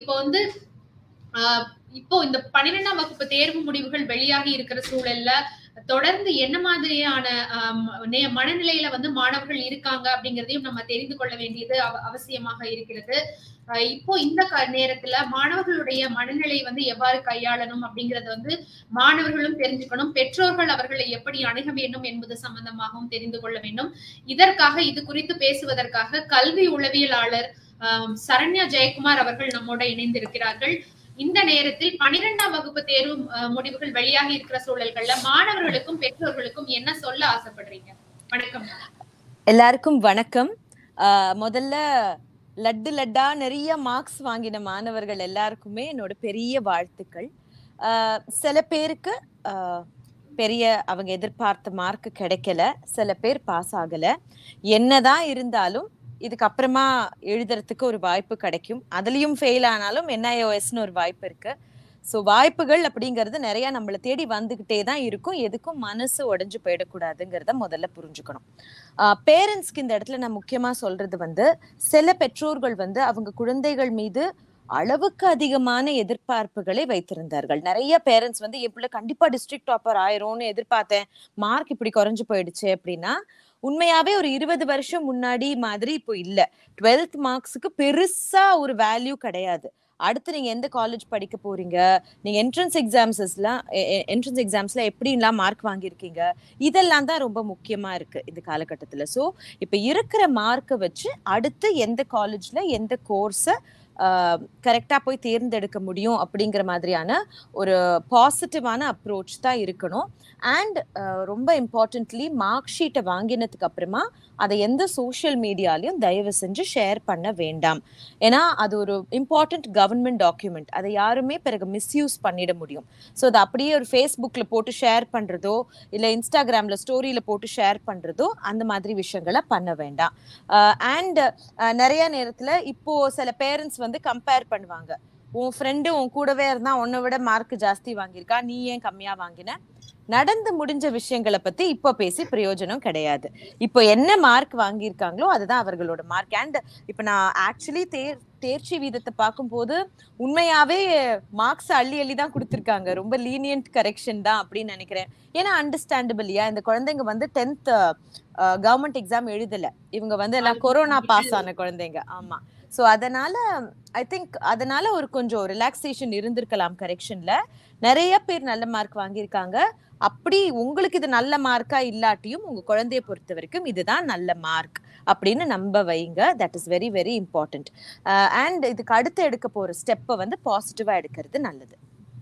இப்போ வந்து ஆஹ் இப்போ இந்த பன்னிரெண்டாம் வகுப்பு தேர்வு முடிவுகள் வெளியாகி இருக்கிற சூழல்ல தொடர்ந்து என்ன மாதிரியான ஆம், நே- மனநிலையில வந்து மாணவர்கள் இருக்காங்க அப்படிங்கறதையும் நம்ம தெரிந்து கொள்ள வேண்டியது அவ- அவசியமாக இருக்கிறது ஆஹ் இப்போ இந்த க- நேரத்துல மாணவர்களுடைய மனநிலை வந்து எவ்வாறு கையாளணும் அப்படிங்கறது வந்து மாணவர்களும் தெரிஞ்சுக்கணும் பெற்றோர்கள் அவர்களை எப்படி அணுக வேண்டும் என்பது சம்பந்தமாகவும் தெரிந்து கொள்ள வேண்டும் இதற்காக இது குறித்து பேசுவதற்காக கல்வி உளவியலாளர் ஆம், சரண்யா ஜெயக்குமார் அவர்கள் நம்மோட இணைந்திருக்கிறார்கள் இந்த நேரத்தில் பனிரெண்டாம் வகுப்பு தேர்வு அஹ், முடிவுகள் வெளியாகி இருக்கிற சூழல்கள்ல மாணவர்களுக்கும் பெற்றோர்களுக்கும் என்ன சொல்ல ஆசைப்படுறீங்க வணக்கம் எல்லாருக்கும் வணக்கம் ஆஹ் முதல்ல லட்டு லட்டா நிறைய மார்க்ஸ் வாங்கின மாணவர்கள் எல்லாருக்குமே என்னோட பெரிய வாழ்த்துக்கள் ஆஹ் சில பேருக்கு ஆஹ் பெரிய அவங்க எதிர்பார்த்த மார்க் கிடைக்கல சில பேர் பாஸ் ஆகல என்னதான் இருந்தாலும் இதுக்கப்புறமா எழுதுறதுக்கு ஒரு வாய்ப்பு கிடைக்கும் அதுலயும் ஃபெயில் ஆனாலும் என்ஐஓஎஸ்னு ஒரு வாய்ப்பு இருக்கு ஸோ வாய்ப்புகள் அப்படிங்கிறது நிறைய நம்மளை தேடி வந்துகிட்டே தான் இருக்கும் எதுக்கும் மனசு உடைஞ்சு போயிடக்கூடாதுங்கிறத முதல்ல புரிஞ்சுக்கணும் பேரண்ட்ஸ்க்கு இந்த இடத்துல நான் முக்கியமா சொல்றது வந்து சில பெற்றோர்கள் வந்து அவங்க குழந்தைகள் மீது அளவுக்கு அதிகமான எதிர்பார்ப்புகளை வைத்திருந்தார்கள் நிறைய பேரண்ட்ஸ் வந்து என் பிள்ளை கண்டிப்பா டிஸ்ட்ரிக்ட் டாப்பர் ஆயிரும்னு எதிர்பார்த்தேன் மார்க் இப்படி குறைஞ்சு போயிடுச்சு அப்படின்னா உண்மையாவே ஒரு இருபது வருஷம் முன்னாடி மாதிரி இப்போ இல்ல டுவெல்த் மார்க்ஸுக்கு பெருசா ஒரு வேல்யூ கிடையாது அடுத்து நீங்க எந்த காலேஜ் படிக்க போறீங்க நீங்க என்ட்ரன்ஸ் எக்ஸாம்ஸ்லாம் என்ட்ரன்ஸ் எக்ஸாம்ஸ்ல எப்படிலாம் மார்க் வாங்கியிருக்கீங்க இதெல்லாம் தான் ரொம்ப முக்கியமா இருக்கு இந்த காலகட்டத்துல ஸோ இப்ப இருக்கிற மார்க்கை வச்சு அடுத்து எந்த காலேஜ்ல எந்த கோர்ஸை கரெக்டா போய் தேர்ந்தெடுக்க முடியும் அப்படிங்கிற மாதிரியான ஒரு பாசிட்டிவான அப்ரோச் தான் இருக்கணும் அண்ட் ரொம்ப இம்பார்ட்டன்ட்லி மார்க் ஷீட்டை வாங்கினதுக்கு அப்புறமா அதை எந்த சோஷியல் மீடியாலையும் தயவு செஞ்சு ஷேர் பண்ண வேண்டாம் ஏன்னா அது ஒரு இம்பார்ட்டன்ட் கவர்மெண்ட் டாக்குமெண்ட் அதை யாருமே பிறகு மிஸ்யூஸ் பண்ணிட முடியும் ஸோ அதை அப்படியே ஒரு ஃபேஸ்புக்ல போட்டு ஷேர் பண்றதோ இல்லை இன்ஸ்டாகிராம்ல ஸ்டோரியில போட்டு ஷேர் பண்றதோ அந்த மாதிரி விஷயங்களை பண்ண வேண்டாம் அண்ட் நிறைய நேரத்துல இப்போ சில பேரண்ட்ஸ் வந்து கம்பேர் பண்ணுவாங்க உன் ஃப்ரெண்டு உன் கூடவே இருந்தா உன்னை விட மார்க் ஜாஸ்தி வாங்கியிருக்கா நீ ஏன் கம்மியா வாங்கின நடந்து முடிஞ்ச விஷயங்களை பத்தி இப்போ பேசி பிரயோஜனம் கிடையாது இப்போ என்ன மார்க் வாங்கியிருக்காங்களோ அதுதான் அவர்களோட மார்க் அண்ட் இப்போ நான் ஆக்சுவலி தேர் தேர்ச்சி வீதத்தை பார்க்கும்போது உண்மையாவே மார்க்ஸ் அள்ளி அள்ளி தான் கொடுத்துருக்காங்க ரொம்ப லீனியன்ட் கரெக்ஷன் தான் அப்படின்னு நினைக்கிறேன் ஏன்னா அண்டர்ஸ்டாண்டபிளியா இந்த குழந்தைங்க வந்து டென்த் கவர்மெண்ட் எக்ஸாம் எழுதல இவங்க வந்து எல்லாம் கொரோனா பாஸ் ஆன குழந்தைங்க ஆமா ஸோ அதனால ஐ திங்க் அதனால ஒரு கொஞ்சம் ரிலாக்ஸேஷன் இருந்திருக்கலாம் கரெக்ஷன்ல நிறைய பேர் நல்ல மார்க் வாங்கியிருக்காங்க அப்படி உங்களுக்கு இது நல்ல மார்க்கா இல்லாட்டியும் உங்க குழந்தைய பொறுத்த வரைக்கும் இதுதான் நல்ல மார்க் அப்படின்னு நம்ப வைங்க that is very very important and இதுக்கு அடுத்து எடுக்க போற ஸ்டெப்பை வந்து பாசிட்டிவா எடுக்கிறது நல்லது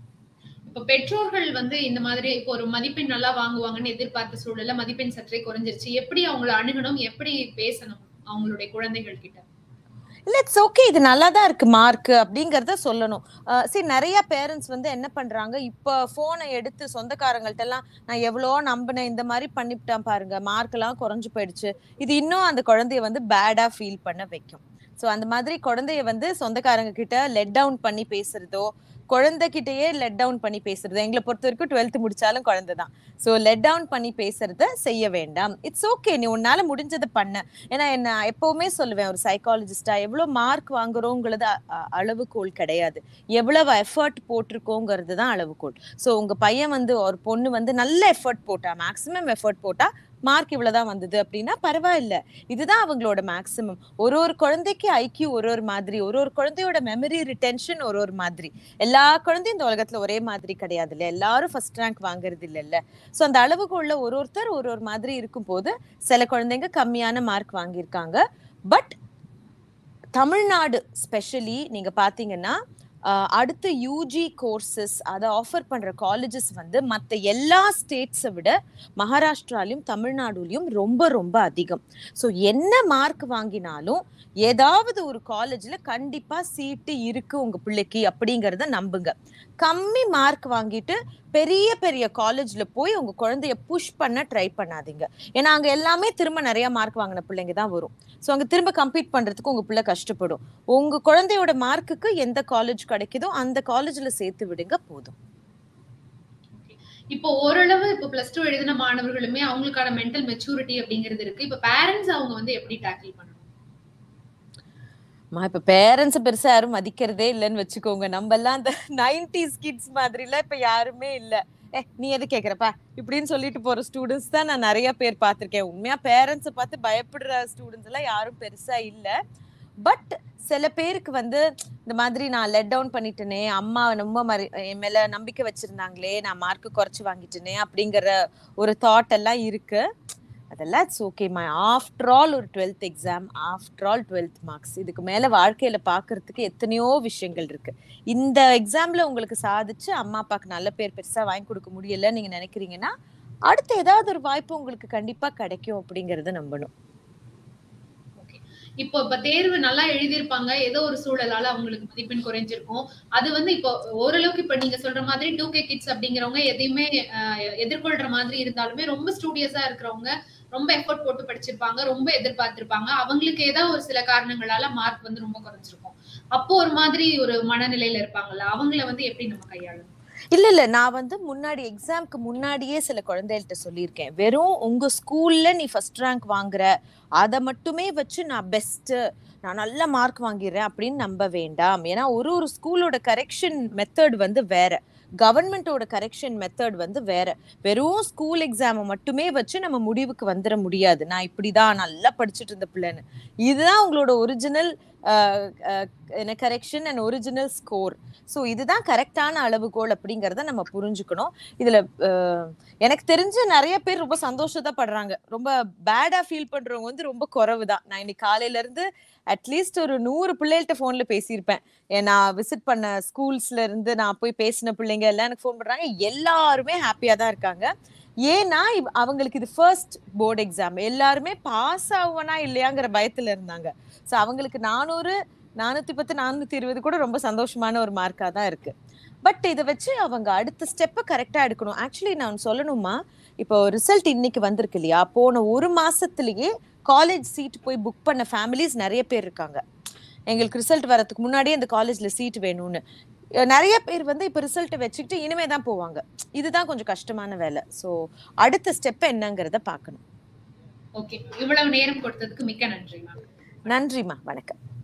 இப்ப பெற்றோர்கள் வந்து இந்த மாதிரி இப்போ ஒரு மதிப்பெண் நல்லா வாங்குவாங்கன்னு எதிர்பார்த்த சூழல்ல மதிப்பெண் சற்றே குறைஞ்சிருச்சு எப்படி அவங்கள அணுகணும் எப்படி பேசணும் அவங்களுடைய குழந்தைகள் கிட்ட இல்ல இட்ஸ் ஓகே இது நல்லா தான் இருக்கு மார்க் அப்படிங்கறத சொல்லணும் சரி நிறைய பேரண்ட்ஸ் வந்து என்ன பண்றாங்க இப்ப போனை எடுத்து சொந்தக்காரங்கள்ட்ட எல்லாம் நான் எவ்வளோ நம்பினேன் இந்த மாதிரி பண்ணிவிட்டேன் பாருங்க மார்க் எல்லாம் குறைஞ்சு போயிடுச்சு இது இன்னும் அந்த குழந்தைய வந்து பேடா ஃபீல் பண்ண வைக்கும் ஸோ அந்த மாதிரி குழந்தைய வந்து சொந்தக்காரங்க கிட்ட லெட் டவுன் பண்ணி பேசுறதோ குழந்தைகிட்டயே லெட் டவுன் பண்ணி பேசுறது எங்களை பொறுத்த வரைக்கும் டுவெல்த் முடிச்சாலும் குழந்தை தான் ஸோ லெட் டவுன் பண்ணி பேசுறத செய்ய வேண்டாம் இட்ஸ் ஓகே நீ உன்னால முடிஞ்சதை பண்ண ஏன்னா என்ன எப்பவுமே சொல்லுவேன் ஒரு சைக்காலஜிஸ்டா எவ்வளவு மார்க் வாங்குறோங்கிறது அளவுகோல் கிடையாது எவ்வளவு எஃபர்ட் போட்டிருக்கோங்கிறது தான் அளவுகோல் ஸோ உங்க பையன் வந்து ஒரு பொண்ணு வந்து நல்ல எஃபர்ட் போட்டா மேக்ஸிமம் எஃபர்ட் போட்டா மார்க் இவ்வளவுதான் வந்தது அப்படின்னா பரவாயில்ல இதுதான் அவங்களோட மேக்சிமம் ஒரு ஒரு குழந்தைக்கு ஐக்கியூ ஒரு ஒரு மாதிரி ஒரு ஒரு குழந்தையோட மெமரி ரிட்டென்ஷன் ஒரு ஒரு மாதிரி எல்லா குழந்தையும் இந்த உலகத்துல ஒரே மாதிரி கிடையாது இல்ல எல்லாரும் ஃபர்ஸ்ட் ரேங்க் வாங்குறது இல்லைல்ல ஸோ அந்த அளவுக்குள்ள ஒரு ஒருத்தர் ஒரு ஒரு மாதிரி இருக்கும் போது சில குழந்தைங்க கம்மியான மார்க் வாங்கியிருக்காங்க பட் தமிழ்நாடு ஸ்பெஷலி நீங்க பாத்தீங்கன்னா அடுத்த யூஜி கோர்சஸ் அதை ஆஃபர் பண்ற காலேஜஸ் வந்து மற்ற எல்லா ஸ்டேட்ஸை விட மகாராஷ்டிராலையும் தமிழ்நாடுலையும் ரொம்ப ரொம்ப அதிகம் ஸோ என்ன மார்க் வாங்கினாலும் ஏதாவது ஒரு காலேஜ்ல கண்டிப்பா சீட்டு இருக்கு உங்க பிள்ளைக்கு அப்படிங்கறத நம்புங்க கம்மி மார்க் வாங்கிட்டு பெரிய பெரிய காலேஜ்ல போய் உங்க குழந்தைய புஷ் பண்ண ட்ரை பண்ணாதீங்க ஏன்னா அங்க எல்லாமே திரும்ப நிறைய மார்க் வாங்கின பிள்ளைங்க தான் வரும் ஸோ அங்க திரும்ப கம்பீட் பண்றதுக்கு உங்க பிள்ளை கஷ்டப்படும் உங்க குழந்தையோட மார்க்குக்கு எந்த காலேஜ் கிடைக்குதோ அந்த காலேஜ்ல சேர்த்து விடுங்க போதும் இப்போ ஓரளவு இப்போ பிளஸ் டூ எழுதின மாணவர்களுமே அவங்களுக்கான மென்டல் மெச்சூரிட்டி அப்படிங்கிறது இருக்கு இப்போ பேரண்ட்ஸ் அவங்க வந்து எப்படி டேக்கிள் பண்ணணும் அம்மா இப்ப பேரண்ட்ஸ் பெருசா யாரும் மதிக்கிறதே இல்லைன்னு வச்சுக்கோங்க நம்ம எல்லாம் அந்த நைன்டிஸ் கிட்ஸ் மாதிரிலாம் இப்ப யாருமே இல்ல ஏ நீ எது கேக்குறப்பா இப்படின்னு சொல்லிட்டு போற ஸ்டூடெண்ட்ஸ் தான் நான் நிறைய பேர் பார்த்திருக்கேன் உண்மையா பேரண்ட்ஸை பார்த்து பயப்படுற ஸ்டூடெண்ட்ஸ் எல்லாம் யாரும் பெருசா இல்ல பட் சில பேருக்கு வந்து இந்த மாதிரி நான் லெட் டவுன் பண்ணிட்டேனே அம்மா ரொம்ப மரி என் மேல நம்பிக்கை வச்சிருந்தாங்களே நான் மார்க் குறைச்சு வாங்கிட்டேனே அப்படிங்கிற ஒரு தாட் எல்லாம் இருக்கு அதெல்லாம் இட்ஸ் ஓகேம்மா ஆஃப்டர் ஆல் ஒரு twelfth exam after all twelfth marks இதுக்கு மேல வாழ்க்கையில பாக்குறதுக்கு எத்தனையோ விஷயங்கள் இருக்கு இந்த எக்ஸாம்ல உங்களுக்கு சாதிச்சு அம்மா அப்பாக்கு நல்ல பேர் பெருசா வாங்கி கொடுக்க முடியல நீங்க நினைக்கிறீங்கன்னா அடுத்து ஏதாவது ஒரு வாய்ப்பு உங்களுக்கு கண்டிப்பா கிடைக்கும் அப்படிங்கறத நம்பணும் இப்போ இப்ப தேர்வு நல்லா எழுதியிருப்பாங்க ஏதோ ஒரு சூழலால அவங்களுக்கு மதிப்பெண் குறைஞ்சிருக்கும் அது வந்து இப்போ ஓரளவுக்கு இப்ப நீங்க சொல்ற மாதிரி டூ கே கிட்ஸ் அப்படிங்கிறவங்க எதையுமே அஹ், எதிர்கொள்ற மாதிரி இருந்தாலுமே ரொம்ப ஸ்டூடியஸா இருக்கிறவங்க ரொம்ப எஃபோர்ட் போட்டு படிச்சிருப்பாங்க ரொம்ப எதிர்பார்த்திருப்பாங்க அவங்களுக்கு ஏதாவது ஒரு சில காரணங்களால மார்க் வந்து ரொம்ப குறைஞ்சிருக்கும் அப்போ ஒரு மாதிரி ஒரு மனநிலையில இருப்பாங்கல்ல அவங்கள வந்து எப்படி நம்ம கையாளணும் இல்ல இல்ல நான் வந்து முன்னாடி எக்ஸாம்க்கு முன்னாடியே சில குழந்தைகள்கிட்ட சொல்லியிருக்கேன் வெறும் உங்க ஸ்கூல்ல நீ ஃபர்ஸ்ட் ரேங்க் வாங்குற அதை மட்டுமே வச்சு நான் பெஸ்ட் நான் நல்ல மார்க் வாங்கிடுறேன் அப்படின்னு நம்ப வேண்டாம் ஏன்னா ஒரு ஒரு ஸ்கூலோட கரெக்ஷன் மெத்தட் வந்து வேற கவர்மெண்டோட கரெக்ஷன் மெத்தட் வந்து வேற வெறும் ஸ்கூல் எக்ஸாமை மட்டுமே வச்சு நம்ம முடிவுக்கு வந்துட முடியாது நான் இப்படிதான் நல்லா படிச்சுட்டு இருந்த பிள்ளைன்னு இதுதான் உங்களோட ஒரிஜினல் என்ன correction and original score so இதுதான் கரெக்டான அளவுகோல் அப்படிங்கிறத நம்ம புரிஞ்சுக்கணும் இதுல அஹ், எனக்கு தெரிஞ்ச நிறைய பேர் ரொம்ப சந்தோஷத்தைப்படுறாங்க ரொம்ப பேடா ஃபீல் பண்றவங்க வந்து ரொம்ப குறைவு தான் நான் இன்னைக்கு காலையில இருந்து அட்லீஸ்ட் ஒரு நூறு பிள்ளைகள்ட்ட ஃபோன்ல பேசியிருப்பேன் ஏ, நான் விசிட் பண்ண ஸ்கூல்ஸ்ல இருந்து நான் போய் பேசின பிள்ளைங்க எல்லாம் எனக்கு ஃபோன் பண்றாங்க எல்லாருமே ஹாப்பியா தான் இருக்காங்க ஏன்னா இவ்- அவங்களுக்கு இது ஃபர்ஸ்ட் போர்டு எக்ஸாம் எல்லாருமே பாஸ் ஆகுவனா இல்லையாங்கிற பயத்துல இருந்தாங்க ஸோ அவங்களுக்கு நானூறு நானூத்தி பத்து நானூத்தி இருபது கூட ரொம்ப சந்தோஷமான ஒரு மார்க்கா தான் இருக்கு பட் இதை வச்சு அவங்க அடுத்த ஸ்டெப்பை கரெக்டா எடுக்கணும் ஆக்சுவலி நான் சொல்லணுமா இப்போ ரிசல்ட் இன்னைக்கு வந்திருக்கு இல்லையா போன ஒரு மாசத்துலயே காலேஜ் சீட் போய் புக் பண்ண ஃபேமிலிஸ் நிறைய பேர் இருக்காங்க எங்களுக்கு ரிசல்ட் வரதுக்கு முன்னாடியே இந்த காலேஜ்ல சீட் வேணும்னு அஹ் நிறைய பேர் வந்து இப்போ ரிசல்ட்டை வச்சுக்கிட்டு இனிமே தான் போவாங்க இதுதான் கொஞ்சம் கஷ்டமான வேலை ஸோ அடுத்த ஸ்டெப் என்னங்கிறத பார்க்கணும் ஓகே இவ்வளவு நேரம் கொடுத்ததுக்கு மிக்க நன்றி மேம் நன்றிம்மா வணக்கம்